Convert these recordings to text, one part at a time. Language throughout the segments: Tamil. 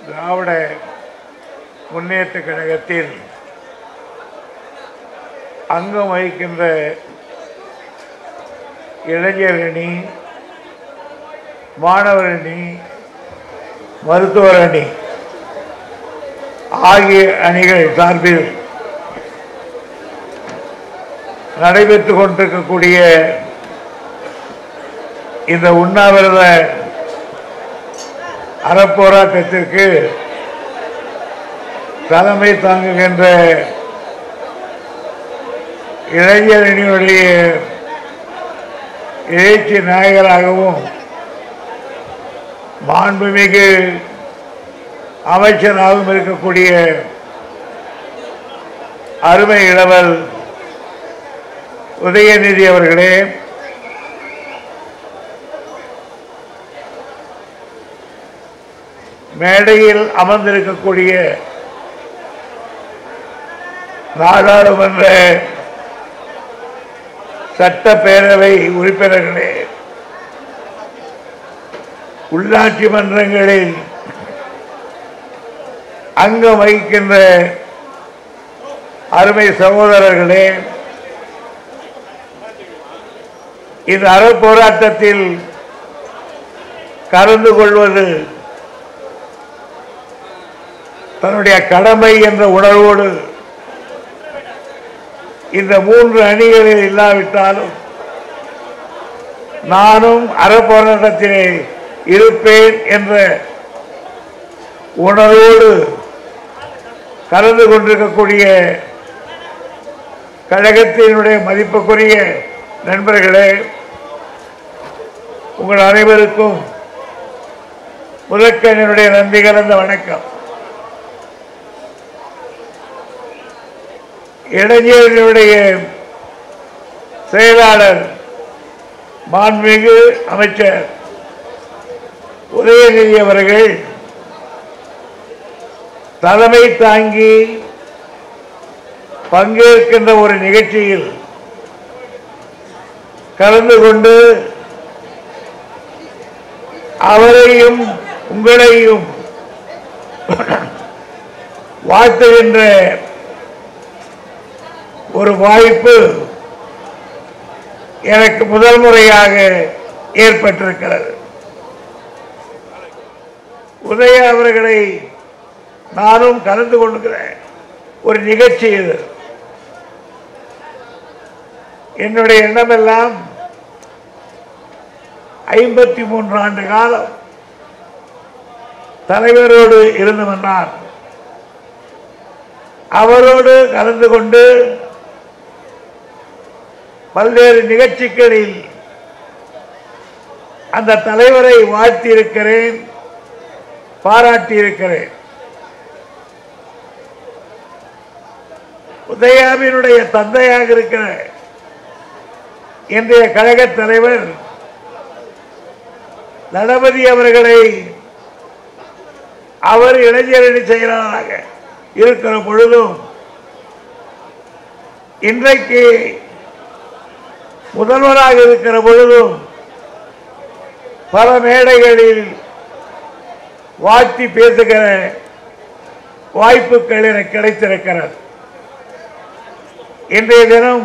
திராவிட முன்னேற்ற கழகத்தில் அங்கம் வகிக்கின்ற இளைஞர் அணி மாணவர் அணி மருத்துவர் அணி ஆகிய அணிகள் சார்பில் நடைபெற்றுக் கொண்டிருக்கக்கூடிய இந்த உண்ணாவிரத அறப்போராட்டத்திற்கு தலைமை தாங்குகின்ற இளைஞர் அணியுடைய எழுச்சி நாயகராகவும் மாண்புமிகு அமைச்சராகவும் இருக்கக்கூடிய அருமை இளவல் உதயநிதி அவர்களே மேடையில் அமர்ந்திருக்கக்கூடிய நாடாளுமன்ற சட்டப்பேரவை உறுப்பினர்களே உள்ளாட்சி மன்றங்களில் அங்கம் வகிக்கின்ற அருமை சகோதரர்களே இந்த அறப்போராட்டத்தில் கலந்து கொள்வது தன்னுடைய கடமை என்ற உணர்வோடு இந்த மூன்று அணிகளில் இல்லாவிட்டாலும் நானும் அறப்போராட்டத்திலே இருப்பேன் என்ற உணர்வோடு கலந்து கொண்டிருக்கக்கூடிய கழகத்தினுடைய மதிப்புக்குரிய நண்பர்களே உங்கள் அனைவருக்கும் முதற்கனுடைய நன்றி கலந்த வணக்கம் இளைஞர்களுடைய செயலாளர் மாண்புமிகு அமைச்சர் உதயநிதி அவர்கள் தலைமை தாங்கி பங்கேற்கின்ற ஒரு நிகழ்ச்சியில் கலந்து கொண்டு அவரையும் உங்களையும் வாழ்த்துகின்ற ஒரு வாய்ப்பு எனக்கு முதல் முறையாக ஏற்பட்டிருக்கிறது உதய அவர்களை நானும் கலந்து கொள்கிற ஒரு நிகழ்ச்சி இது என்னுடைய எண்ணமெல்லாம் ஐம்பத்தி மூன்று ஆண்டு காலம் தலைவரோடு இருந்து வந்தார் அவரோடு கலந்து கொண்டு பல்வேறு நிகழ்ச்சிகளில் அந்த தலைவரை வாழ்த்தியிருக்கிறேன் பாராட்டியிருக்கிறேன் உதயாவினுடைய தந்தையாக இருக்கிற இன்றைய கழக தலைவர் தளபதி அவர்களை அவர் இளைஞரணி செயலாளராக இருக்கிற பொழுதும் இன்றைக்கு முதல்வராக இருக்கிற பொழுதும் பல மேடைகளில் வாழ்த்தி பேசுகிற வாய்ப்புகள் எனக்கு கிடைத்திருக்கிறது இன்றைய தினம்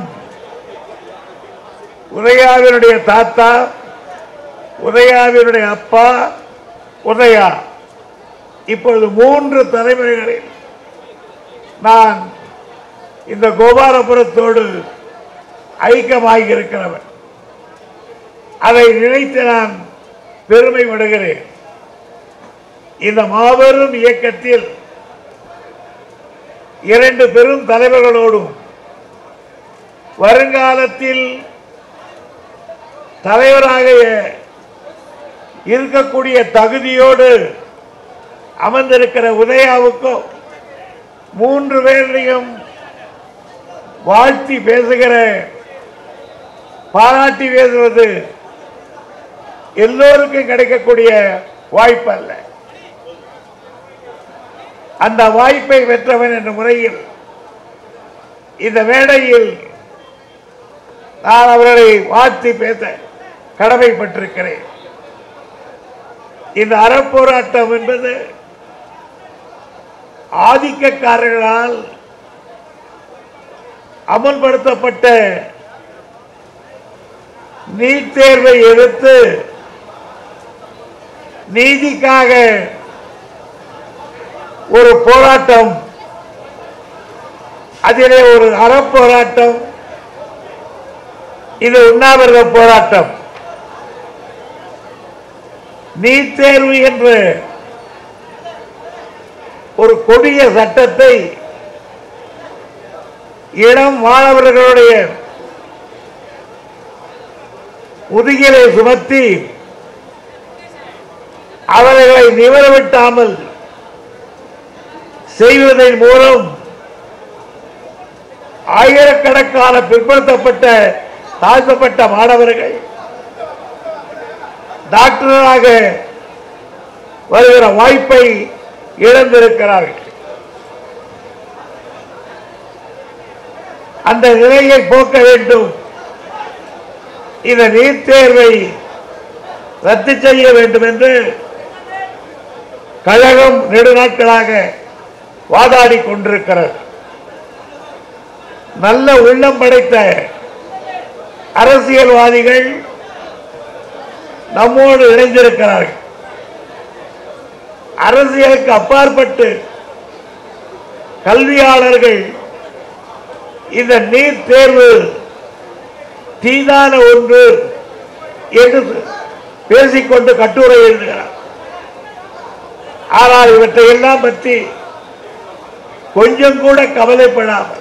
உதயாவினுடைய தாத்தா உதயாவினுடைய அப்பா உதயா இப்பொழுது மூன்று தலைமுறைகளில் நான் இந்த கோபாலபுரத்தோடு ஐக்கியமாகி இருக்கிறவன் அதை நினைத்து நான் பெருமை விடுகிறேன் இந்த மாபெரும் இயக்கத்தில் இரண்டு பெரும் தலைவர்களோடும் வருங்காலத்தில் தலைவராக இருக்கக்கூடிய தகுதியோடு அமர்ந்திருக்கிற உதயாவுக்கும் மூன்று பேரையும் வாழ்த்தி பேசுகிற பாராட்டி பேசுவது எல்லோருக்கும் கிடைக்கக்கூடிய வாய்ப்பு அல்ல அந்த வாய்ப்பை பெற்றவன் என்ற முறையில் இந்த மேடையில் நான் அவர்களை வாழ்த்தி பேச கடமைப்பட்டிருக்கிறேன் இந்த அறப்போராட்டம் என்பது ஆதிக்கக்காரர்களால் அமல்படுத்தப்பட்ட நீட் தேர்வை எதிர்த்து நீதிக்காக ஒரு போராட்டம் அதிலே ஒரு அறப்போராட்டம் இது உண்ணாவிரத போராட்டம் நீட் தேர்வு என்று ஒரு கொடிய சட்டத்தை இளம் மாணவர்களுடைய முதுகிலை சுமத்தி அவர்களை நிவரவிட்டாமல் செய்வதன் மூலம் ஆயிரக்கணக்கான பிற்படுத்தப்பட்ட தாழ்த்தப்பட்ட மாணவர்கள் டாக்டராக வருகிற வாய்ப்பை இழந்திருக்கிறார்கள் அந்த நிலையை போக்க வேண்டும் இந்த நீட் தேர்வை ரத்து செய்ய வேண்டும் என்று கழகம் நெடுநாட்களாக வாதாடி கொண்டிருக்கிறது நல்ல உள்ளம் படைத்த அரசியல்வாதிகள் நம்மோடு இணைந்திருக்கிறார்கள் அரசியலுக்கு அப்பாற்பட்டு கல்வியாளர்கள் இந்த நீட் தேர்வு தீதான ஒன்று என்று பேசிக்கொண்டு கட்டுரை எழுதுகிறார் ஆனால் இவற்றை எல்லாம் பற்றி கொஞ்சம் கூட கவலைப்படாமல்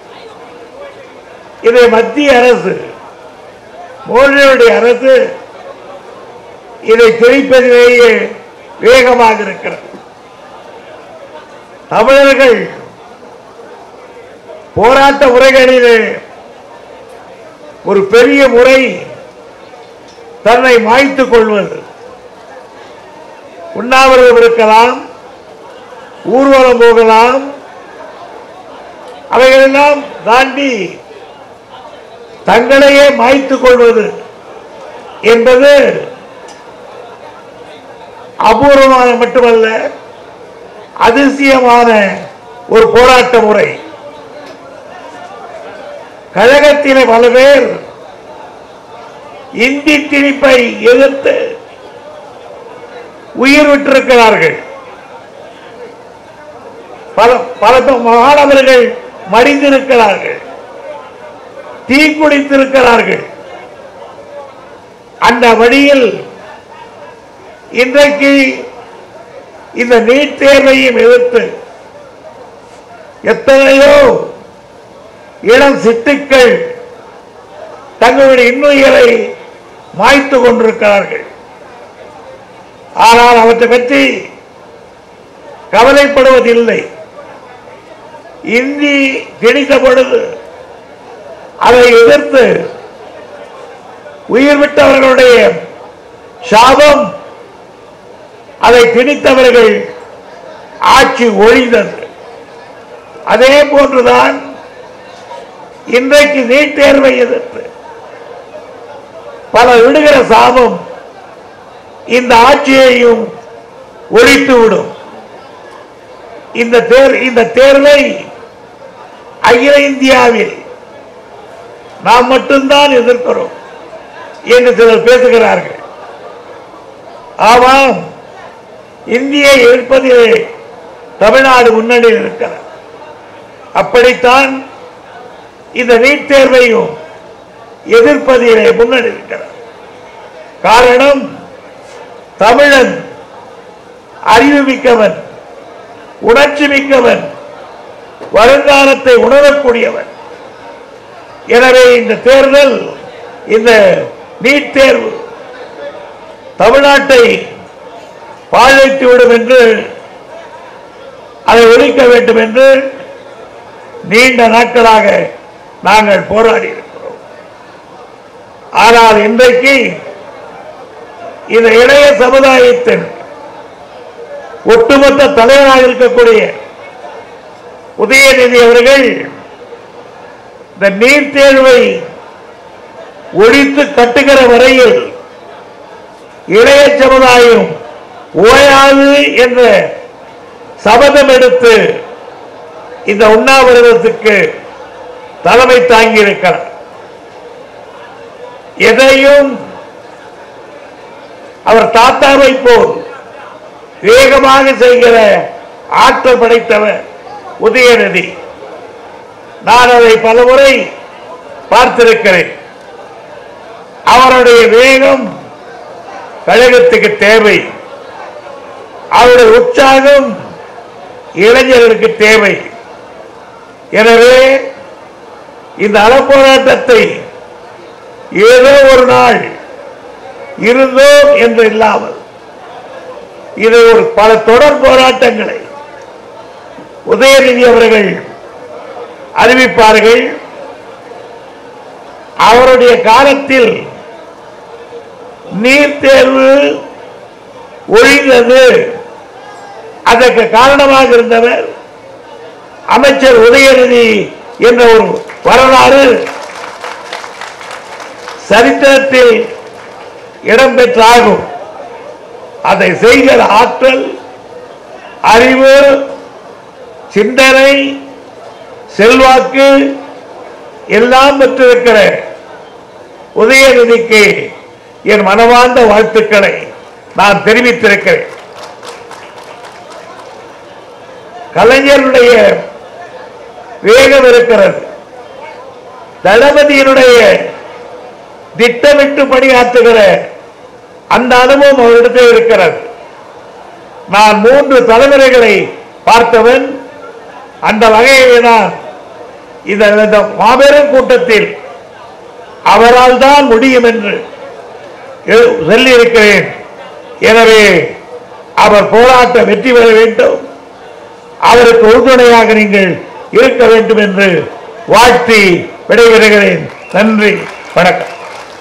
இதை மத்திய அரசு மோடியுடைய அரசு இதை திணிப்பதிலேயே வேகமாக இருக்கிறது தமிழர்கள் போராட்ட முறைகளிலே ஒரு பெரிய முறை தன்னை மாய்த்துக் கொள்வது உண்ணாவிரதம் இருக்கலாம் ஊர்வலம் போகலாம் அவைகளெல்லாம் தாண்டி தங்களையே மாய்த்துக் கொள்வது என்பது அபூர்வமான மட்டுமல்ல அதிசயமான ஒரு போராட்ட முறை கழகத்திலே பல பேர் இந்தி திணிப்பை எதிர்த்து உயிர் விட்டிருக்கிறார்கள் பல பல மாணவர்கள் மடிந்திருக்கிறார்கள் தீக்குளித்திருக்கிறார்கள் அந்த வழியில் இன்றைக்கு இந்த நீட் தேர்வையும் எதிர்த்து எத்தனையோ இளம் சிட்டுக்கள் தங்களுடைய இன்னுயிரை மாய்த்து கொண்டிருக்கிறார்கள் ஆனால் அவற்றை பற்றி கவலைப்படுவதில்லை இந்தி திணித்த பொழுது அதை எதிர்த்து உயிர் விட்டவர்களுடைய சாபம் அதை திணித்தவர்கள் ஆட்சி ஒழிந்தது அதே போன்றுதான் இன்றைக்கு நீட் தேர்வை எதிர்த்து பல விடுகிற சாபம் இந்த ஆட்சியையும் ஒழித்துவிடும் இந்த தேர் இந்த தேர்வை அகில இந்தியாவில் நாம் மட்டும்தான் எதிர்க்கிறோம் என்று சிலர் பேசுகிறார்கள் ஆமாம் இந்தியை எதிர்ப்பதிலே தமிழ்நாடு முன்னணியில் இருக்கிறார் அப்படித்தான் இந்த நீட் தேர்வையும் எதிர்ப்பதிலே முன்னணி இருக்கிறார் காரணம் தமிழன் அறிவு மிக்கவன் உணர்ச்சி மிக்கவன் வருங்காலத்தை உணரக்கூடியவன் எனவே இந்த தேர்தல் இந்த நீட் தேர்வு தமிழ்நாட்டை பாழடித்துவிடும் என்று அதை ஒழிக்க வேண்டும் என்று நீண்ட நாட்களாக நாங்கள் போராடி இருக்கிறோம் ஆனால் இன்றைக்கு இந்த இளைய சமுதாயத்தின் ஒட்டுமொத்த தலைவராக இருக்கக்கூடிய உதயநிதி அவர்கள் இந்த நீட் தேர்வை ஒழித்து கட்டுகிற வரையில் இளைய சமுதாயம் ஓயாது என்ற சபதம் எடுத்து இந்த உண்ணாவிரதத்துக்கு தலைமை தாங்கி இருக்கிறார் எதையும் அவர் தாத்தாவை போல் வேகமாக செய்கிற ஆற்றல் படைத்தவர் உதயநிதி நான் அதை பலமுறை பார்த்திருக்கிறேன் அவருடைய வேகம் கழகத்துக்கு தேவை அவருடைய உற்சாகம் இளைஞர்களுக்கு தேவை எனவே இந்த அறப்போராட்டத்தை ஏதோ ஒரு நாள் இருந்தோம் என்று இல்லாமல் இது ஒரு பல தொடர் போராட்டங்களை உதயநிதி அவர்கள் அறிவிப்பார்கள் அவருடைய காலத்தில் நீட் தேர்வு ஒழிந்தது அதற்கு காரணமாக இருந்தவர் அமைச்சர் உதயநிதி என்ற ஒரு வரலாறு சரித்திரத்தில் இடம்பெற்றாகும் அதை செய்கிற ஆற்றல் அறிவு சிந்தனை செல்வாக்கு எல்லாம் பெற்றிருக்கிற உதயநிதிக்கு என் மனமார்ந்த வாழ்த்துக்களை நான் தெரிவித்திருக்கிறேன் கலைஞருடைய வேகம் இருக்கிறது தளபதியினுடைய திட்டமிட்டு பணியாற்றுகிற அந்த அனுபவம் அவரிடத்தில் இருக்கிறது நான் மூன்று தலைமுறைகளை பார்த்தவன் அந்த வகையிலே நான் இந்த இந்த மாபெரும் கூட்டத்தில் அவரால் தான் முடியும் என்று எ- சொல்லியிருக்கிறேன் எனவே அவர் போராட்டம் வெற்றி பெற வேண்டும் அவருக்கு உறுதுணையாக நீங்கள் இருக்க வேண்டும் என்று வாழ்த்தி விடைபெறுகிறேன் நன்றி வணக்கம்